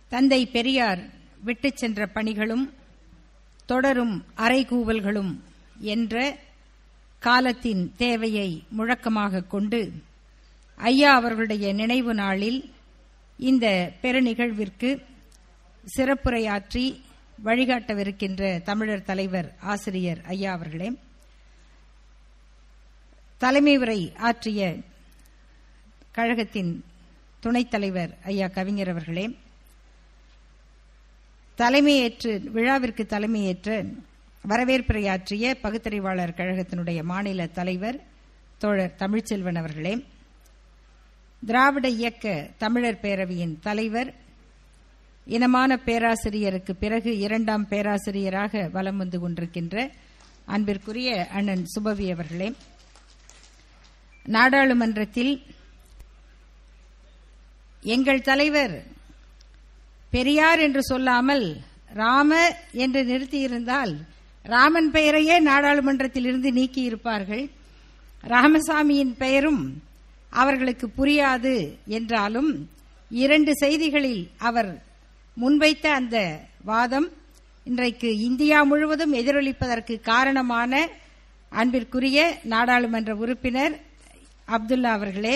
தந்தை பெரியார் விட்டுச் சென்ற பணிகளும் தொடரும் அறைகூவல்களும் என்ற காலத்தின் தேவையை முழக்கமாக கொண்டு ஐயா அவர்களுடைய நினைவு நாளில் இந்த பெருநிகழ்விற்கு சிறப்புரையாற்றி வழிகாட்டவிருக்கின்ற தமிழர் தலைவர் ஆசிரியர் ஐயா அவர்களே தலைமை உரை ஆற்றிய கழகத்தின் துணைத் தலைவர் ஐயா கவிஞர் அவர்களே தலைமையேற்று விழாவிற்கு தலைமையேற்ற வரவேற்புரையாற்றிய பகுத்தறிவாளர் கழகத்தினுடைய மாநில தலைவர் தோழர் தமிழ்ச்செல்வன் அவர்களே திராவிட இயக்க தமிழர் பேரவையின் தலைவர் இனமான பேராசிரியருக்கு பிறகு இரண்டாம் பேராசிரியராக வலம் வந்து கொண்டிருக்கின்ற அன்பிற்குரிய அண்ணன் சுபவி அவர்களே நாடாளுமன்றத்தில் எங்கள் தலைவர் பெரியார் என்று சொல்லாமல் ராம என்று நிறுத்தியிருந்தால் ராமன் பெயரையே நாடாளுமன்றத்தில் இருந்து நீக்கி இருப்பார்கள் ராமசாமியின் பெயரும் அவர்களுக்கு புரியாது என்றாலும் இரண்டு செய்திகளில் அவர் முன்வைத்த அந்த வாதம் இன்றைக்கு இந்தியா முழுவதும் எதிரொலிப்பதற்கு காரணமான அன்பிற்குரிய நாடாளுமன்ற உறுப்பினர் அப்துல்லா அவர்களே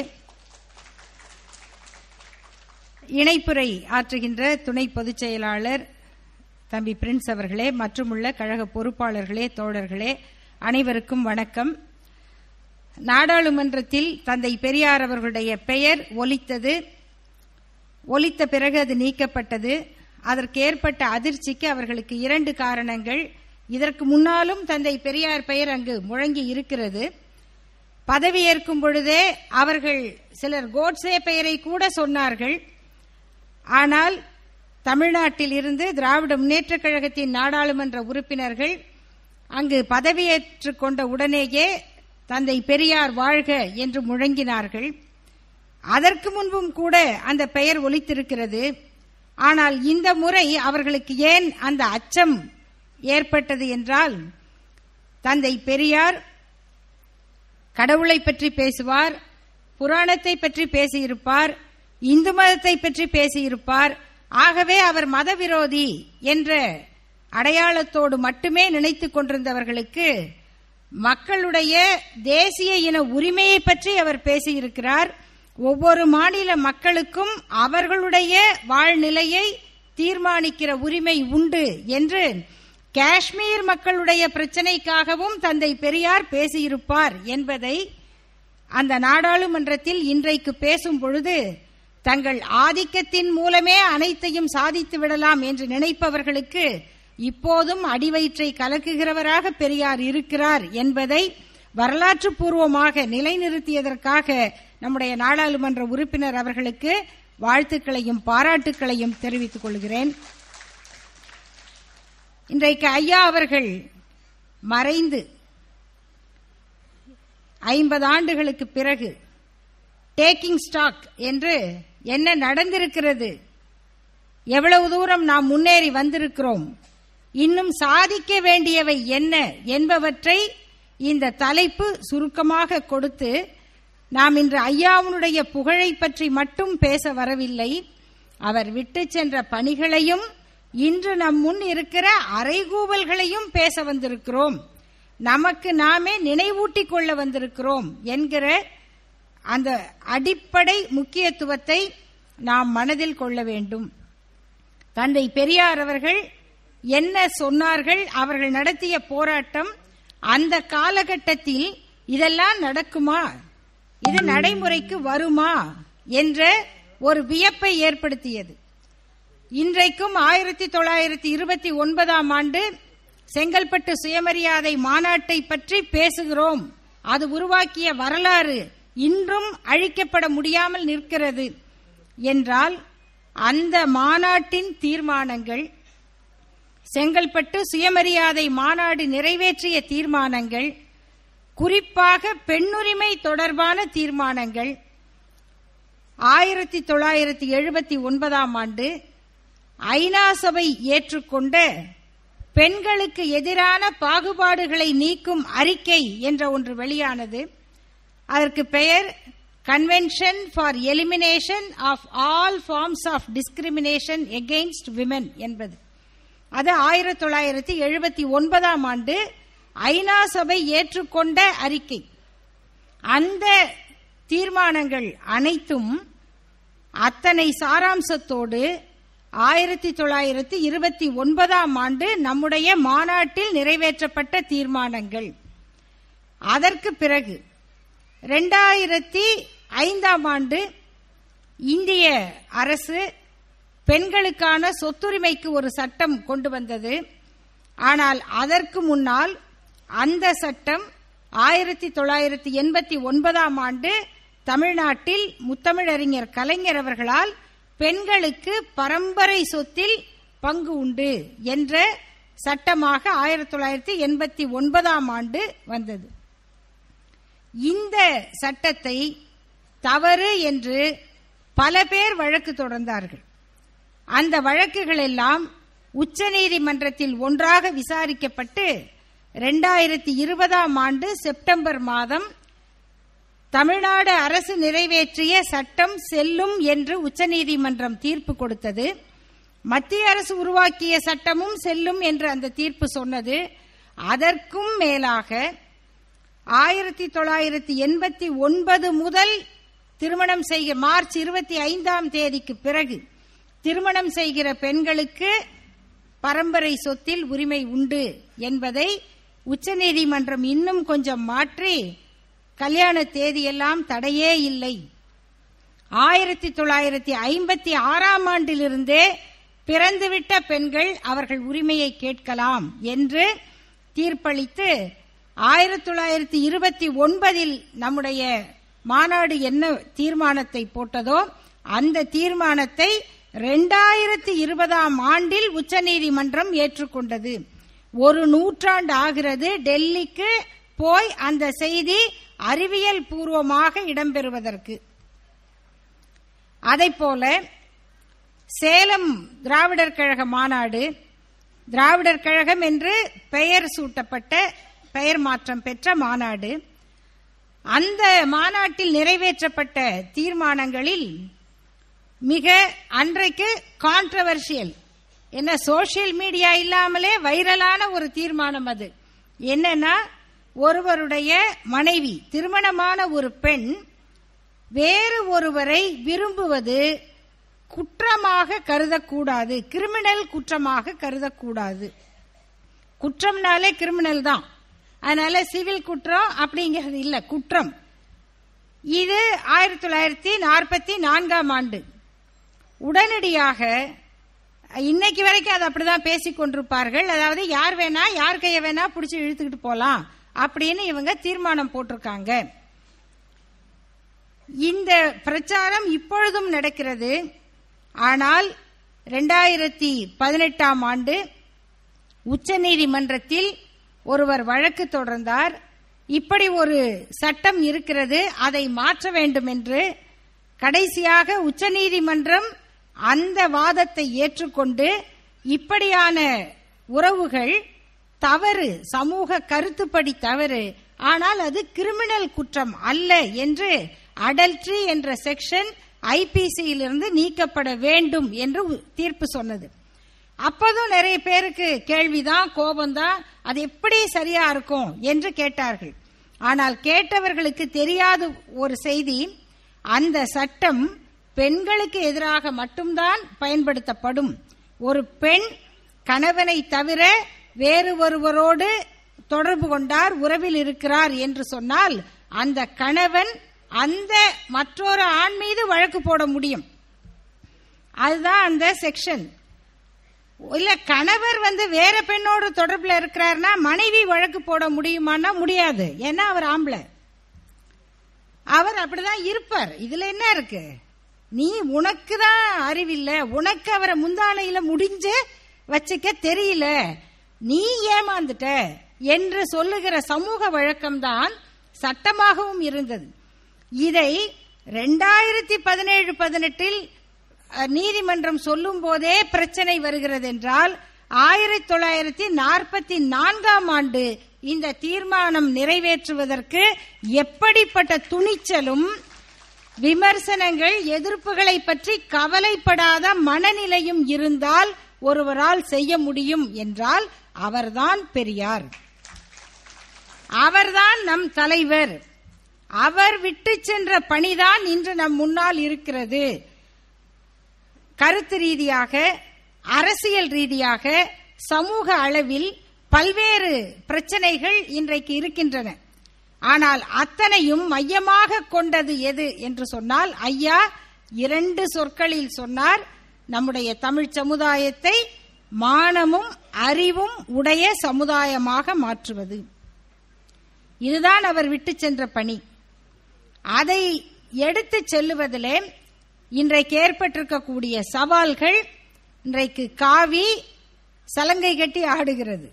இணைப்புரை ஆற்றுகின்ற துணை பொதுச் செயலாளர் தம்பி பிரின்ஸ் அவர்களே மற்றும் உள்ள கழக பொறுப்பாளர்களே தோழர்களே அனைவருக்கும் வணக்கம் நாடாளுமன்றத்தில் தந்தை பெரியார் அவர்களுடைய பெயர் ஒலித்தது ஒலித்த பிறகு அது நீக்கப்பட்டது அதற்கு ஏற்பட்ட அதிர்ச்சிக்கு அவர்களுக்கு இரண்டு காரணங்கள் இதற்கு முன்னாலும் தந்தை பெரியார் பெயர் அங்கு முழங்கி இருக்கிறது பதவியேற்கும் பொழுதே அவர்கள் சிலர் கோட்ஸே பெயரை கூட சொன்னார்கள் ஆனால் தமிழ்நாட்டில் இருந்து திராவிட முன்னேற்றக் கழகத்தின் நாடாளுமன்ற உறுப்பினர்கள் அங்கு பதவியேற்றுக் கொண்ட உடனேயே தந்தை பெரியார் வாழ்க என்று முழங்கினார்கள் அதற்கு முன்பும் கூட அந்த பெயர் ஒலித்திருக்கிறது ஆனால் இந்த முறை அவர்களுக்கு ஏன் அந்த அச்சம் ஏற்பட்டது என்றால் தந்தை பெரியார் கடவுளை பற்றி பேசுவார் புராணத்தை பற்றி பேசியிருப்பார் இந்து மதத்தை பற்றி பேசியிருப்பார் ஆகவே அவர் மத விரோதி என்ற அடையாளத்தோடு மட்டுமே நினைத்துக் கொண்டிருந்தவர்களுக்கு மக்களுடைய தேசிய இன உரிமையை பற்றி அவர் பேசியிருக்கிறார் ஒவ்வொரு மாநில மக்களுக்கும் அவர்களுடைய வாழ்நிலையை தீர்மானிக்கிற உரிமை உண்டு என்று காஷ்மீர் மக்களுடைய பிரச்சனைக்காகவும் தந்தை பெரியார் பேசியிருப்பார் என்பதை அந்த நாடாளுமன்றத்தில் இன்றைக்கு பேசும் பொழுது தங்கள் ஆதிக்கத்தின் மூலமே அனைத்தையும் சாதித்து விடலாம் என்று நினைப்பவர்களுக்கு இப்போதும் அடிவயிற்றை கலக்குகிறவராக பெரியார் இருக்கிறார் என்பதை வரலாற்று பூர்வமாக நிலைநிறுத்தியதற்காக நம்முடைய நாடாளுமன்ற உறுப்பினர் அவர்களுக்கு வாழ்த்துக்களையும் பாராட்டுக்களையும் தெரிவித்துக் கொள்கிறேன் இன்றைக்கு ஐயா அவர்கள் மறைந்து ஐம்பது ஆண்டுகளுக்கு பிறகு டேக்கிங் ஸ்டாக் என்று என்ன நடந்திருக்கிறது எவ்வளவு தூரம் நாம் முன்னேறி வந்திருக்கிறோம் இன்னும் சாதிக்க வேண்டியவை என்ன என்பவற்றை இந்த தலைப்பு சுருக்கமாக கொடுத்து நாம் இன்று ஐயாவுடைய புகழை பற்றி மட்டும் பேச வரவில்லை அவர் விட்டு சென்ற பணிகளையும் இன்று நம் முன் இருக்கிற அறைகூவல்களையும் பேச வந்திருக்கிறோம் நமக்கு நாமே நினைவூட்டிக் கொள்ள வந்திருக்கிறோம் என்கிற அந்த அடிப்படை முக்கியத்துவத்தை நாம் மனதில் கொள்ள வேண்டும் தந்தை பெரியார் அவர்கள் என்ன சொன்னார்கள் அவர்கள் நடத்திய போராட்டம் அந்த காலகட்டத்தில் இதெல்லாம் நடக்குமா இது நடைமுறைக்கு வருமா என்ற ஒரு வியப்பை ஏற்படுத்தியது இன்றைக்கும் ஆயிரத்தி தொள்ளாயிரத்தி இருபத்தி ஒன்பதாம் ஆண்டு செங்கல்பட்டு சுயமரியாதை மாநாட்டை பற்றி பேசுகிறோம் அது உருவாக்கிய வரலாறு இன்றும் அழிக்கப்பட முடியாமல் நிற்கிறது என்றால் அந்த மாநாட்டின் தீர்மானங்கள் செங்கல்பட்டு சுயமரியாதை மாநாடு நிறைவேற்றிய தீர்மானங்கள் குறிப்பாக பெண்ணுரிமை தொடர்பான தீர்மானங்கள் ஆயிரத்தி தொள்ளாயிரத்தி எழுபத்தி ஒன்பதாம் ஆண்டு ஐநா சபை ஏற்றுக்கொண்ட பெண்களுக்கு எதிரான பாகுபாடுகளை நீக்கும் அறிக்கை என்ற ஒன்று வெளியானது அதற்கு பெயர் convention for elimination of all forms of discrimination against women என்பது அது ஆயிரத்தி தொள்ளாயிரத்தி எழுபத்தி ஒன்பதாம் ஆண்டு ஐநா சபை ஏற்றுக்கொண்ட அறிக்கை அந்த தீர்மானங்கள் அனைத்தும் அத்தனை சாராம்சத்தோடு ஆயிரத்தி தொள்ளாயிரத்தி இருபத்தி ஒன்பதாம் ஆண்டு நம்முடைய மாநாட்டில் நிறைவேற்றப்பட்ட தீர்மானங்கள் அதற்கு பிறகு ரெண்டாயிரத்தி ஐந்தாம் ஆண்டு இந்திய அரசு பெண்களுக்கான சொத்துரிமைக்கு ஒரு சட்டம் கொண்டு வந்தது ஆனால் அதற்கு முன்னால் அந்த சட்டம் ஆயிரத்தி தொள்ளாயிரத்தி எண்பத்தி ஒன்பதாம் ஆண்டு தமிழ்நாட்டில் முத்தமிழறிஞர் கலைஞர் அவர்களால் பெண்களுக்கு பரம்பரை சொத்தில் பங்கு உண்டு என்ற சட்டமாக ஆயிரத்தி தொள்ளாயிரத்தி எண்பத்தி ஒன்பதாம் ஆண்டு வந்தது இந்த சட்டத்தை தவறு என்று பல பேர் வழக்கு தொடர்ந்தார்கள் அந்த வழக்குகள் எல்லாம் உச்சநீதிமன்றத்தில் ஒன்றாக விசாரிக்கப்பட்டு இரண்டாயிரத்தி இருபதாம் ஆண்டு செப்டம்பர் மாதம் தமிழ்நாடு அரசு நிறைவேற்றிய சட்டம் செல்லும் என்று உச்சநீதிமன்றம் தீர்ப்பு கொடுத்தது மத்திய அரசு உருவாக்கிய சட்டமும் செல்லும் என்று அந்த தீர்ப்பு சொன்னது அதற்கும் மேலாக ஆயிரத்தி தொள்ளாயிரத்தி எண்பத்தி ஒன்பது முதல் திருமணம் செய்க மார்ச் இருபத்தி ஐந்தாம் தேதிக்கு பிறகு திருமணம் செய்கிற பெண்களுக்கு பரம்பரை சொத்தில் உரிமை உண்டு என்பதை உச்சநீதிமன்றம் இன்னும் கொஞ்சம் மாற்றி கல்யாண தேதியெல்லாம் தடையே இல்லை ஆயிரத்தி தொள்ளாயிரத்தி ஐம்பத்தி ஆறாம் ஆண்டிலிருந்தே பிறந்துவிட்ட பெண்கள் அவர்கள் உரிமையை கேட்கலாம் என்று தீர்ப்பளித்து ஆயிரத்தி தொள்ளாயிரத்தி இருபத்தி ஒன்பதில் நம்முடைய மாநாடு என்ன தீர்மானத்தை போட்டதோ அந்த தீர்மானத்தை இரண்டாயிரத்தி இருபதாம் ஆண்டில் உச்சநீதிமன்றம் ஏற்றுக்கொண்டது ஒரு நூற்றாண்டு ஆகிறது டெல்லிக்கு போய் அந்த செய்தி அறிவியல் பூர்வமாக இடம்பெறுவதற்கு அதை போல சேலம் திராவிடர் கழக மாநாடு திராவிடர் கழகம் என்று பெயர் சூட்டப்பட்ட பெயர் மாற்றம் பெற்ற மாநாடு அந்த மாநாட்டில் நிறைவேற்றப்பட்ட தீர்மானங்களில் மிக அன்றைக்கு கான்ட்ரவர்ஷியல் என்ன சோசியல் மீடியா இல்லாமலே வைரலான ஒரு தீர்மானம் அது என்னன்னா ஒருவருடைய மனைவி திருமணமான ஒரு பெண் வேறு ஒருவரை விரும்புவது குற்றமாக கருதக்கூடாது கிரிமினல் குற்றமாக கருதக்கூடாது குற்றம்னாலே கிரிமினல் தான் அதனால சிவில் குற்றம் அப்படிங்கிறது இல்ல குற்றம் இது ஆயிரத்தி தொள்ளாயிரத்தி நாற்பத்தி நான்காம் ஆண்டு உடனடியாக இன்னைக்கு வரைக்கும் அது அப்படிதான் பேசிக் கொண்டிருப்பார்கள் அதாவது யார் வேணா யார் கைய வேணா பிடிச்சி இழுத்துக்கிட்டு போலாம் அப்படின்னு இவங்க தீர்மானம் போட்டிருக்காங்க இந்த பிரச்சாரம் இப்பொழுதும் நடக்கிறது ஆனால் ரெண்டாயிரத்தி பதினெட்டாம் ஆண்டு உச்சநீதிமன்றத்தில் ஒருவர் வழக்கு தொடர்ந்தார் இப்படி ஒரு சட்டம் இருக்கிறது அதை மாற்ற வேண்டும் என்று கடைசியாக உச்சநீதிமன்றம் அந்த வாதத்தை ஏற்றுக்கொண்டு இப்படியான உறவுகள் தவறு சமூக கருத்துப்படி தவறு ஆனால் அது கிரிமினல் குற்றம் அல்ல என்று அடல்ட்ரி என்ற செக்ஷன் ஐபிசியிலிருந்து நீக்கப்பட வேண்டும் என்று தீர்ப்பு சொன்னது அப்போதும் நிறைய பேருக்கு கேள்விதான் கோபம்தான் அது எப்படி சரியா இருக்கும் என்று கேட்டார்கள் ஆனால் கேட்டவர்களுக்கு தெரியாத ஒரு செய்தி அந்த சட்டம் பெண்களுக்கு எதிராக மட்டும்தான் பயன்படுத்தப்படும் ஒரு பெண் கணவனை தவிர வேறு ஒருவரோடு தொடர்பு கொண்டார் உறவில் இருக்கிறார் என்று சொன்னால் அந்த கணவன் அந்த மற்றொரு ஆண் மீது வழக்கு போட முடியும் அதுதான் அந்த செக்ஷன் இல்ல கணவர் வந்து வேற பெண்ணோட தொடர்புல இருக்கிறாருன்னா மனைவி வழக்கு போட முடியுமான்னா முடியாது ஏன்னா அவர் ஆம்பளை அவர் அப்படிதான் இருப்பார் இதுல என்ன இருக்கு நீ உனக்கு தான் அறிவில்ல உனக்கு அவரை முந்தானையில முடிஞ்சு வச்சுக்க தெரியல நீ ஏமாந்துட்ட என்று சொல்லுகிற சமூக வழக்கம்தான் சட்டமாகவும் இருந்தது இதை ரெண்டாயிரத்தி பதினேழு பதினெட்டில் நீதிமன்றம் சொல்லும் போதே பிரச்சனை வருகிறது என்றால் ஆயிரத்தி தொள்ளாயிரத்தி நாற்பத்தி நான்காம் ஆண்டு இந்த தீர்மானம் நிறைவேற்றுவதற்கு எப்படிப்பட்ட துணிச்சலும் விமர்சனங்கள் எதிர்ப்புகளை பற்றி கவலைப்படாத மனநிலையும் இருந்தால் ஒருவரால் செய்ய முடியும் என்றால் அவர்தான் பெரியார் அவர்தான் நம் தலைவர் அவர் விட்டு சென்ற பணிதான் இன்று நம் முன்னால் இருக்கிறது கருத்து ரீதியாக அரசியல் ரீதியாக சமூக அளவில் பல்வேறு பிரச்சனைகள் இன்றைக்கு இருக்கின்றன ஆனால் அத்தனையும் மையமாக கொண்டது எது என்று சொன்னால் ஐயா இரண்டு சொற்களில் சொன்னார் நம்முடைய தமிழ் சமுதாயத்தை மானமும் அறிவும் உடைய சமுதாயமாக மாற்றுவது இதுதான் அவர் விட்டு சென்ற பணி அதை எடுத்து செல்லுவதிலே இன்றைக்கு ஏற்பட்டிருக்கக்கூடிய சவால்கள் இன்றைக்கு காவி சலங்கை கட்டி ஆடுகிறது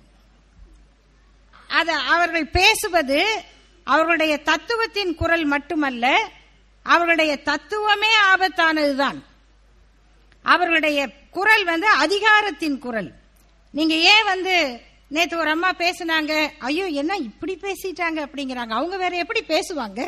அத அவர்கள் பேசுவது அவர்களுடைய தத்துவத்தின் குரல் மட்டுமல்ல அவர்களுடைய தத்துவமே ஆபத்தானதுதான் அவர்களுடைய குரல் வந்து அதிகாரத்தின் குரல் நீங்க ஏன் வந்து நேத்து ஒரு அம்மா பேசுனாங்க ஐயோ என்ன இப்படி பேசிட்டாங்க அப்படிங்கிறாங்க அவங்க வேற எப்படி பேசுவாங்க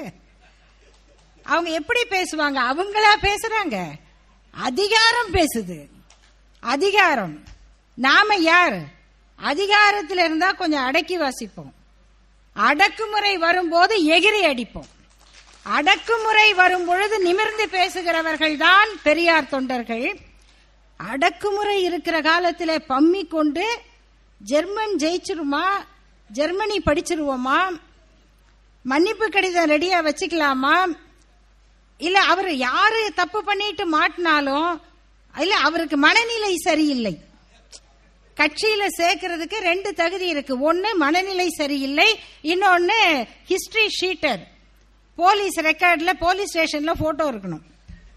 அவங்க எப்படி பேசுவாங்க அவங்களா பேசுறாங்க அதிகாரம் பேசுது அதிகாரம் நாம யார் அதிகாரத்தில் இருந்தா கொஞ்சம் அடக்கி வாசிப்போம் அடக்குமுறை வரும்போது எகிரி அடிப்போம் அடக்குமுறை வரும் பொழுது நிமிர்ந்து பேசுகிறவர்கள் தான் பெரியார் தொண்டர்கள் அடக்குமுறை இருக்கிற காலத்தில் பம்மி கொண்டு ஜெர்மன் ஜெயிச்சிருமா ஜெர்மனி படிச்சிருவோமா மன்னிப்பு கடிதம் ரெடியா வச்சுக்கலாமா இல்ல அவர் யாரு தப்பு பண்ணிட்டு மாட்டினாலும் இல்ல அவருக்கு மனநிலை சரியில்லை கட்சியில சேர்க்கறதுக்கு ரெண்டு தகுதி இருக்கு ஒன்னு மனநிலை சரியில்லை இன்னொன்னு ஹிஸ்டரி ஷீட்டர் போலீஸ் ரெக்கார்ட்ல போலீஸ் ஸ்டேஷன்ல போட்டோ இருக்கணும்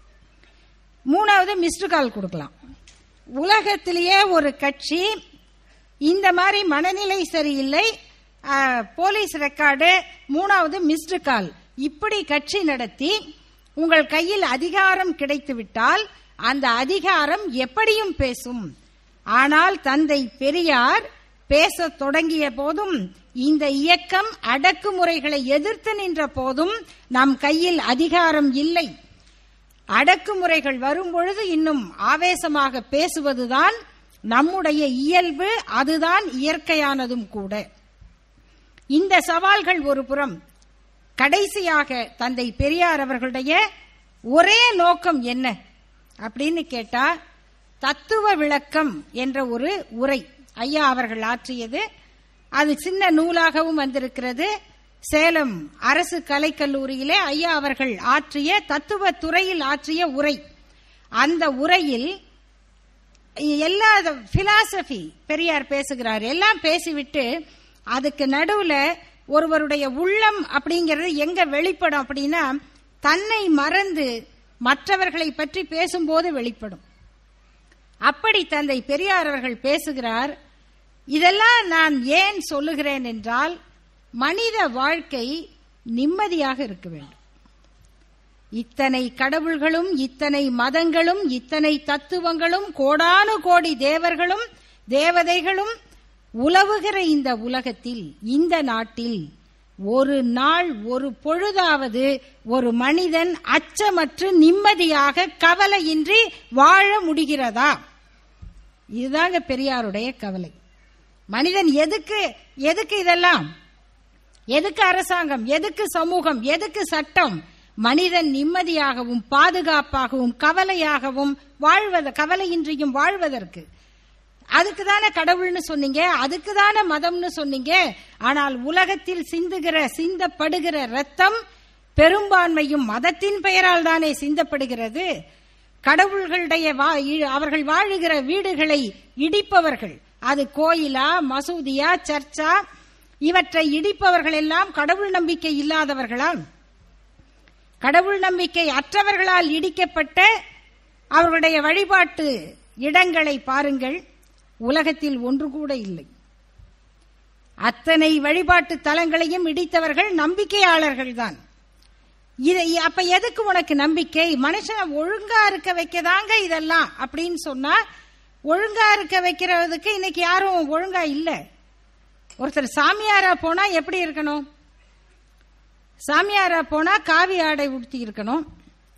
மூணாவது மிஸ்டு கால் கொடுக்கலாம் உலகத்திலேயே ஒரு கட்சி இந்த மாதிரி மனநிலை சரியில்லை போலீஸ் ரெக்கார்டு மூணாவது மிஸ்டு கால் இப்படி கட்சி நடத்தி உங்கள் கையில் அதிகாரம் கிடைத்துவிட்டால் அந்த அதிகாரம் எப்படியும் பேசும் ஆனால் தந்தை பெரியார் பேசத் தொடங்கிய போதும் இந்த இயக்கம் அடக்குமுறைகளை எதிர்த்து நின்ற போதும் நம் கையில் அதிகாரம் இல்லை அடக்குமுறைகள் வரும்பொழுது இன்னும் ஆவேசமாக பேசுவதுதான் நம்முடைய இயல்பு அதுதான் இயற்கையானதும் கூட இந்த சவால்கள் ஒரு புறம் கடைசியாக தந்தை பெரியார் அவர்களுடைய ஒரே நோக்கம் என்ன அப்படின்னு கேட்டா தத்துவ விளக்கம் என்ற ஒரு உரை ஐயா அவர்கள் ஆற்றியது அது சின்ன நூலாகவும் வந்திருக்கிறது சேலம் அரசு கலைக்கல்லூரியிலே ஐயா அவர்கள் ஆற்றிய தத்துவ துறையில் ஆற்றிய உரை அந்த உரையில் எல்லா பிலாசபி பெரியார் பேசுகிறார் எல்லாம் பேசிவிட்டு அதுக்கு நடுவுல ஒருவருடைய உள்ளம் அப்படிங்கிறது எங்க வெளிப்படும் அப்படின்னா தன்னை மறந்து மற்றவர்களை பற்றி பேசும்போது வெளிப்படும் அப்படி தந்தை பெரியார் அவர்கள் பேசுகிறார் இதெல்லாம் நான் ஏன் சொல்லுகிறேன் என்றால் மனித வாழ்க்கை நிம்மதியாக இருக்க வேண்டும் இத்தனை கடவுள்களும் இத்தனை மதங்களும் இத்தனை தத்துவங்களும் கோடானு கோடி தேவர்களும் தேவதைகளும் உலவுகிற இந்த உலகத்தில் இந்த நாட்டில் ஒரு நாள் ஒரு பொழுதாவது ஒரு மனிதன் அச்சமற்று நிம்மதியாக கவலையின்றி வாழ முடிகிறதா இதுதாங்க பெரியாருடைய கவலை மனிதன் எதுக்கு எதுக்கு இதெல்லாம் எதுக்கு அரசாங்கம் எதுக்கு சமூகம் எதுக்கு சட்டம் மனிதன் நிம்மதியாகவும் பாதுகாப்பாகவும் கவலையாகவும் வாழ்வத கவலையின்றியும் வாழ்வதற்கு அதுக்கு தானே கடவுள்னு சொன்னீங்க அதுக்கு தானே மதம்னு சொன்னீங்க ஆனால் உலகத்தில் சிந்துகிற சிந்தப்படுகிற ரத்தம் பெரும்பான்மையும் மதத்தின் பெயரால் தானே சிந்தப்படுகிறது கடவுள்களுடைய அவர்கள் வாழுகிற வீடுகளை இடிப்பவர்கள் அது கோயிலா மசூதியா சர்ச்சா இவற்றை இடிப்பவர்கள் எல்லாம் கடவுள் நம்பிக்கை இல்லாதவர்களா கடவுள் நம்பிக்கை அற்றவர்களால் இடிக்கப்பட்ட அவர்களுடைய வழிபாட்டு இடங்களை பாருங்கள் உலகத்தில் ஒன்று கூட இல்லை அத்தனை வழிபாட்டு தலங்களையும் இடித்தவர்கள் நம்பிக்கையாளர்கள் தான் இதை அப்ப எதுக்கு உனக்கு நம்பிக்கை மனுஷனை ஒழுங்கா இருக்க வைக்கதாங்க இதெல்லாம் அப்படின்னு சொன்னா ஒழுங்கா இருக்க வைக்கிறதுக்கு இன்னைக்கு யாரும் ஒழுங்கா இல்ல ஒருத்தர் சாமியாரா போனா எப்படி இருக்கணும் சாமியாரா போனா காவி ஆடை உடுத்தி இருக்கணும்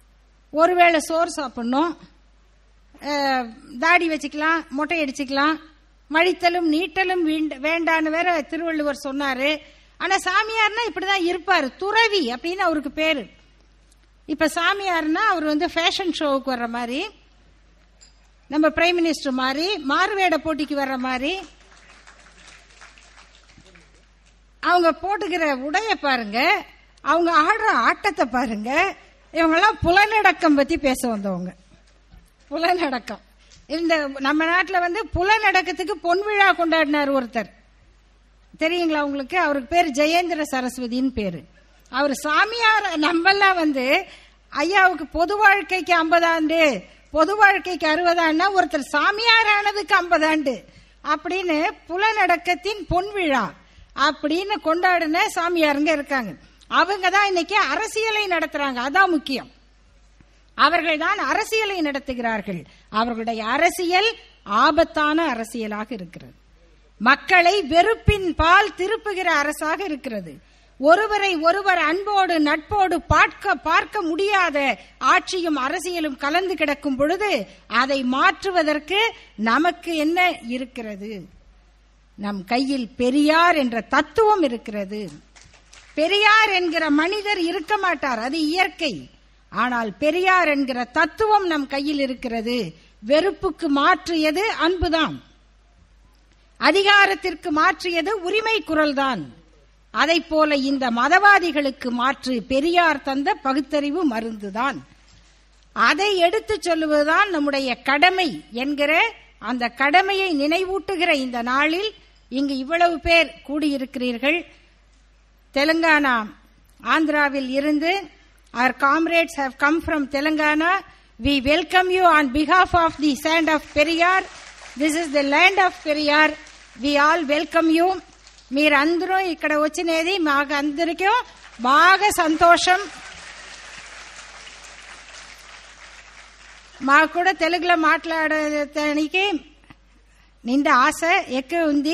ஒருவேளை சோறு சாப்பிடணும் அஹ், தாடி வச்சுக்கலாம் மொட்டை அடிச்சுக்கலாம் மழித்தலும் நீட்டலும் வீண்ட- வேண்டான்னு வேற திருவள்ளுவர் சொன்னாரு ஆனா சாமியார்னா இப்படிதான் இருப்பாரு துறவி அப்படின்னு அவருக்கு பேரு இப்ப சாமியார்னா அவர் வந்து ஃபேஷன் ஷோவுக்கு வர்ற மாதிரி நம்ம பிரைம் மினிஸ்டர் மாதிரி மாறுவேட போட்டிக்கு வர்ற மாதிரி அவங்க போட்டுக்கிற உடைய பாருங்க அவங்க ஆடுற ஆட்டத்தை பாருங்க இவங்கெல்லாம் புலனடக்கம் பத்தி பேச வந்தவங்க புலனடக்கம் இந்த நம்ம நாட்டில் வந்து புலனடக்கத்துக்கு பொன் விழா கொண்டாடினார் ஒருத்தர் தெரியுங்களா உங்களுக்கு அவருக்கு பேர் ஜெயேந்திர சரஸ்வதின்னு பேரு அவர் சாமியார் நம்மெல்லாம் வந்து ஐயாவுக்கு பொது வாழ்க்கைக்கு ஐம்பது ஆண்டு பொது வாழ்க்கைக்கு அறுபது ஆண்டுனா ஒருத்தர் சாமியார் ஆனதுக்கு ஐம்பது ஆண்டு அப்படின்னு புலனடக்கத்தின் பொன் விழா அப்படின்னு கொண்டாடின சாமியாருங்க இருக்காங்க அவங்க தான் இன்னைக்கு அரசியலை நடத்துறாங்க அதான் முக்கியம் அவர்கள் தான் அரசியலை நடத்துகிறார்கள் அவர்களுடைய அரசியல் ஆபத்தான அரசியலாக இருக்கிறது மக்களை வெறுப்பின் பால் திருப்புகிற அரசாக இருக்கிறது ஒருவரை ஒருவர் அன்போடு நட்போடு பார்க்க பார்க்க முடியாத ஆட்சியும் அரசியலும் கலந்து கிடக்கும் பொழுது அதை மாற்றுவதற்கு நமக்கு என்ன இருக்கிறது நம் கையில் பெரியார் என்ற தத்துவம் இருக்கிறது பெரியார் என்கிற மனிதர் இருக்க மாட்டார் அது இயற்கை ஆனால் பெரியார் என்கிற தத்துவம் நம் கையில் இருக்கிறது வெறுப்புக்கு மாற்றியது அன்புதான் அதிகாரத்திற்கு மாற்றியது உரிமை குரல்தான் அதை போல இந்த மதவாதிகளுக்கு மாற்று பெரியார் தந்த பகுத்தறிவு மருந்துதான் அதை எடுத்து சொல்லுவதுதான் நம்முடைய கடமை என்கிற அந்த கடமையை நினைவூட்டுகிற இந்த நாளில் இங்கு இவ்வளவு பேர் கூடியிருக்கிறீர்கள் தெலுங்கானா ஆந்திராவில் இருந்து our comrades have come from telangana we welcome you on behalf of the sand of periyar this is the land of periyar we all welcome you మీరందరూ ఇక్కడ వచ్చినది మాకు అందరికీ బాగా సంతోషం మాకు కూడా తెలుగులో మాట్లాడటానికి నిండా ఆశ ఎక్కువ ఉంది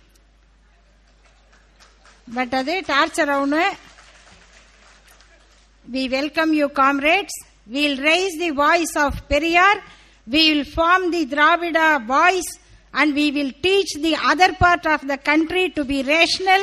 బట్ అది టార్చర్ అవును We welcome you, comrades. We will raise the voice of Periyar. We will form the Dravida voice and we will teach the other part of the country to be rational,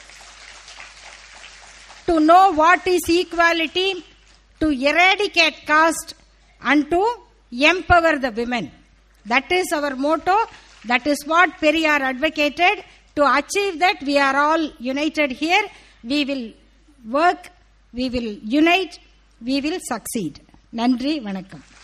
to know what is equality, to eradicate caste and to empower the women. That is our motto. That is what Periyar advocated. To achieve that, we are all united here. We will work we will unite we will succeed நன்றி வணக்கம்